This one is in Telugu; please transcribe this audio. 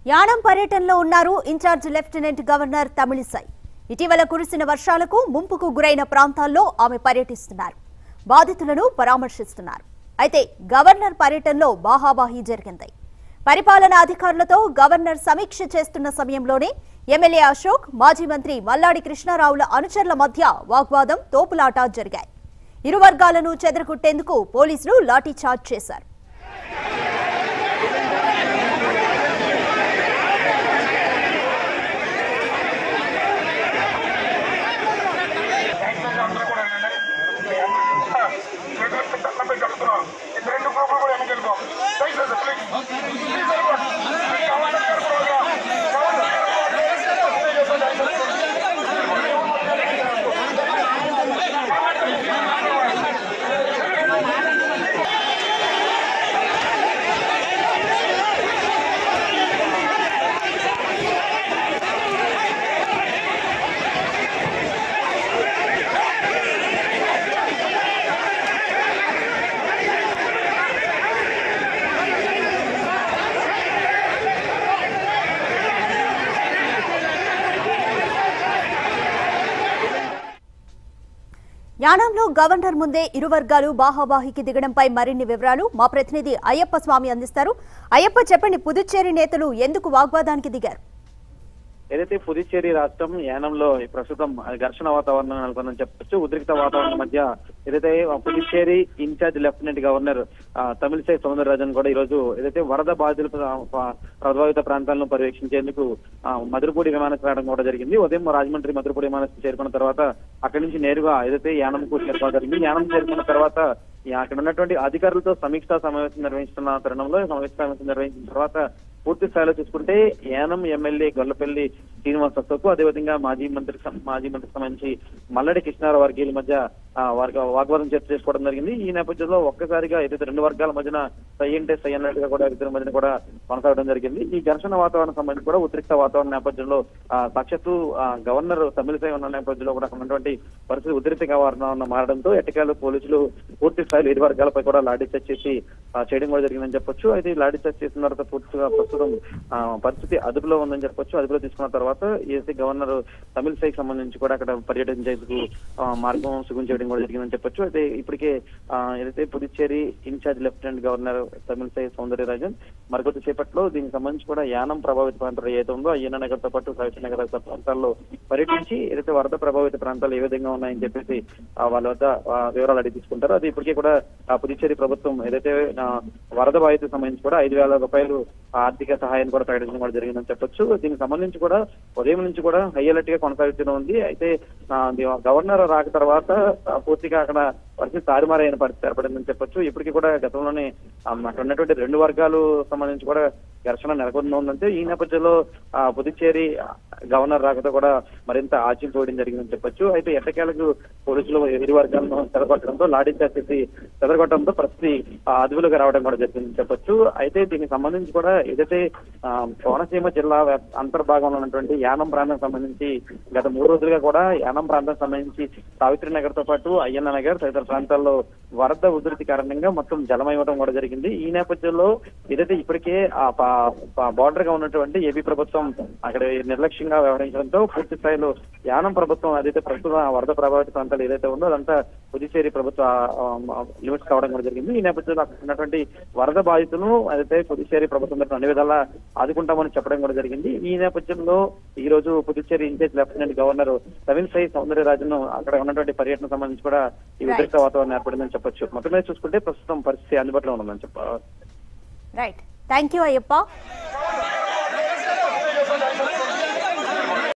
యానం పర్యటనలో ఉన్నారు ఇన్ఛార్జ్ లెఫ్టినెంట్ గవర్నర్ తమిళిసై ఇటీవల కురిసిన వర్షాలకు ముంపుకు గురైన ప్రాంతాల్లో ఆమె పర్యటిస్తున్నారు బాధితులను పరామర్శిస్తున్నారు అయితే గవర్నర్ పర్యటనలో బాహాబాహీ జరిగింది పరిపాలనా అధికారులతో గవర్నర్ సమీక్ష చేస్తున్న సమయంలోనే ఎమ్మెల్యే అశోక్ మాజీ మంత్రి మల్లాడి కృష్ణారావుల అనుచరుల మధ్య వాగ్వాదం తోపులాట జరిగాయి ఇరు వర్గాలను చెదరగొట్టేందుకు పోలీసులు లాఠీచార్జ్ చేశారు అందరూ కూడా వినండి. చేతులకు దండం పెట్టి అడుగుతున్నాం. ఈ రెండు గ్రూపులు కూడా వెనక్కి వెళ్ళిపో. దయచేసి ప్లీజ్. ప్లీజ్ వెళ్ళిపోండి. గవర్నర్ గారు కూడా గవర్నర్ గారు కూడా యానంలో గవర్నర్ ముందే ఇరు వర్గాలు బాహాబాహికి దిగడంపై మరిన్ని వివరాలు మా ప్రతినిధి అయ్యప్ప స్వామి అందిస్తారు అయ్యప్ప చెప్పండి పుదుచ్చేరి నేతలు ఎందుకు వాగ్వాదానికి దిగారు ఏదైతే పుదుచ్చేరి రాష్ట్రం యానంలో ఈ ప్రస్తుతం ఘర్షణ వాతావరణం నెలకొందని చెప్పొచ్చు ఉద్రిక్త వాతావరణం మధ్య ఏదైతే పుదుచ్చేరి ఇన్ఛార్జ్ లెఫ్టినెంట్ గవర్నర్ ఆ, తమిళిసై సౌందరరాజన్ కూడా ఈ రోజు ఏదైతే వరద బాధితుల ప్ర- ప్ర- ప్రభావిత ప్రాంతాలను పర్యవేక్షించేందుకు ఆ, మధురపూడి విమానాశ్రయం కూడా జరిగింది ఉదయం రాజమండ్రి మధురపూడి విమానాశ్రయం చేరుకున్న తర్వాత అక్కడి నుంచి నేరుగా ఏదైతే యానంకు చేరుకోవడం జరిగింది యానం చేరుకున్న తర్వాత ఈ అక్కడ ఉన్నటువంటి అధికారులతో సమీక్షా సమావేశం నిర్వహిస్తున్న తరుణంలో ఈ సమీక్షా సమావేశం నిర్వహించిన తర్వాత పూర్తి స్థాయిలో చూసుకుంటే యానం ఎమ్మెల్యే గొల్లపల్లి శ్రీనివాస్ అశోక్ అదేవిధంగా మాజీ మంత్రి మాజీ మంత్రికి సంబంధించి మల్లడి కృష్ణారావు వర్గీయుల మధ్య ఆ, వారికి వాగ్వాదం చర్చ చేసుకోవడం జరిగింది ఈ నేపథ్యంలో ఒక్కసారిగా ఏదైతే రెండు వర్గాల మధ్యన సై అంటే సై అన్నట్టుగా కూడా ఇద్దరి మధ్యన కూడా కొనసాగడం జరిగింది ఈ ఘర్షణ వాతావరణం సంబంధించి కూడా ఉద్రిక్త వాతావరణ నేపథ్యంలో ఆ, సాక్షాత్తు ఆ, గవర్నర్ తమిళిసై ఉన్న నేపథ్యంలో కూడా అక్కడ ఉన్నటువంటి పరిస్థితి ఉద్రిక్త వాతావరణం మారడంతో ఎట్టకేలు పోలీసులు పూర్తి స్థాయిలో ఇరు వర్గాలపై కూడా లాఠీ చార్జ్ చేసి ఆ, చేయడం కూడా జరిగిందని చెప్పొచ్చు అయితే ఈ లాఠీ చార్జ్ చేసిన తర్వాత పూర్తిగా ప్రస్తుతం ఆ, పరిస్థితి అదుపులో ఉందని చెప్పొచ్చు అదుపులో తీసుకున్న తర్వాత ఏసీ గవర్నర్ తమిళిసైకి సంబంధించి కూడా అక్కడ పర్యటించేందుకు ఆ, మార్గం సుగం చేయడం కూడా జరిగిందని చెప్పొచ్చు అయితే ఇప్పటికే ఆ, ఏదైతే Puducherry in charge lieutenant governor Tamilisai Soundararajan మరికొద్ది సేపట్లో దీనికి సంబంధించి కూడా యానం ప్రభావిత ప్రాంతాలు ఏదైతే ఉందో అయ్యన్న నగర్ తో పాటు సాహిత్య నగర్ ప్రాంతాల్లో పర్యటించి ఏదైతే వరద ప్రభావిత ప్రాంతాలు ఏ విధంగా ఉన్నాయని చెప్పేసి ఆ, వాళ్ళ వద్ద ఆ, వివరాలు అడిగి తీసుకుంటారు అది ఇప్పటికే కూడా ఆ, పుదుచ్చేరి ప్రభుత్వం ఏదైతే ఆ, వరద బాధితులకు సంబంధించి కూడా ఐదు వేల రూపాయలు ఆర్థిక సహాయాన్ని కూడా ప్రకటించడం కూడా జరిగిందని చెప్పొచ్చు దీనికి సంబంధించి కూడా ఉదయం నుంచి కూడా హై అలర్ట్ గా కొనసాగుతూనే ఉంది అయితే ఆ, ది- గవర్నర్ రాక తర్వాత ఆ, పూర్తిగా అక్కడ పరిస్థితి తారుమారైన పరిస్థితి ఏర్పడిందని చెప్పొచ్చు ఇప్పటికీ కూడా గతంలోనే ఆ, అక్కడ ఉన్నటువంటి రెండు వర్గాలు సంబంధించి కూడా ఘర్షణ నెలకొంది ఉందంటే ఈ నేపథ్యంలో ఆ, పుదుచ్చేరి గవర్నర్ రాకతో కూడా మరింత ఆచిల్ పోయడం జరిగిందని చెప్పొచ్చు అయితే ఎట్టకేలకు పోలీసులు ఇరు వర్గాలను చెదరగొట్టడంతో లాఠీ చార్జ్ చేసి చెదరగొట్టడంతో పరిస్థితి ఆ, అదుపులోకి రావడం కూడా జరిగిందని చెప్పొచ్చు అయితే దీనికి సంబంధించి కూడా ఏదైతే ఆ, కోనసీమ జిల్లా వ్యాప్- అంతర్భాగంలో ఉన్నటువంటి యానం ప్రాంతం సంబంధించి గత మూడు రోజులుగా కూడా యానం ప్రాంతం సంబంధించి సావిత్రి నగర్ తో పాటు అయ్యన్న నగర్ తదితర ప్రాంతాల్లో వరద ఉధృతి కారణంగా మొత్తం జలమయవడం కూడా జరిగింది ఈ నేపథ్యంలో ఏదైతే ఇప్పటికే ఆ బార్డర్ గా ఉన్నటువంటి ఏపీ ప్రభుత్వం అక్కడ నిర్లక్ష్యంగా వ్యవహరించడంతో పూర్తి స్థాయిలో యానం ప్రభుత్వం ఏదైతే ప్రస్తుతం ఆ వరద ప్రభావిత ప్రాంతాలు ఏదైతే ఉందో అదంతా పుదుచ్చేరి ప్రభుత్వ లిమిట్స్ కావడం కూడా జరిగింది ఈ నేపథ్యంలో అక్కడ ఉన్నటువంటి వరద బాధితులను అదైతే పుదుచ్చేరి ప్రభుత్వం తరఫున అన్ని విధాలా ఆదుకుంటామని చెప్పడం కూడా జరిగింది ఈ నేపథ్యంలో ఈ రోజు Puducherry in charge lieutenant governor Tamilisai Soundararajan అక్కడ ఉన్నటువంటి పర్యటన సంబంధించి కూడా ఈ ఉద్రిక్త వాతావరణం ఏర్పడిందని చెప్పొచ్చు మొత్తం మీద చూసుకుంటే ప్రస్తుతం పరిస్థితి అందుబాటులో ఉందని చెప్ప రైట్ థ్యాంక్ యూ అయ్యప్ప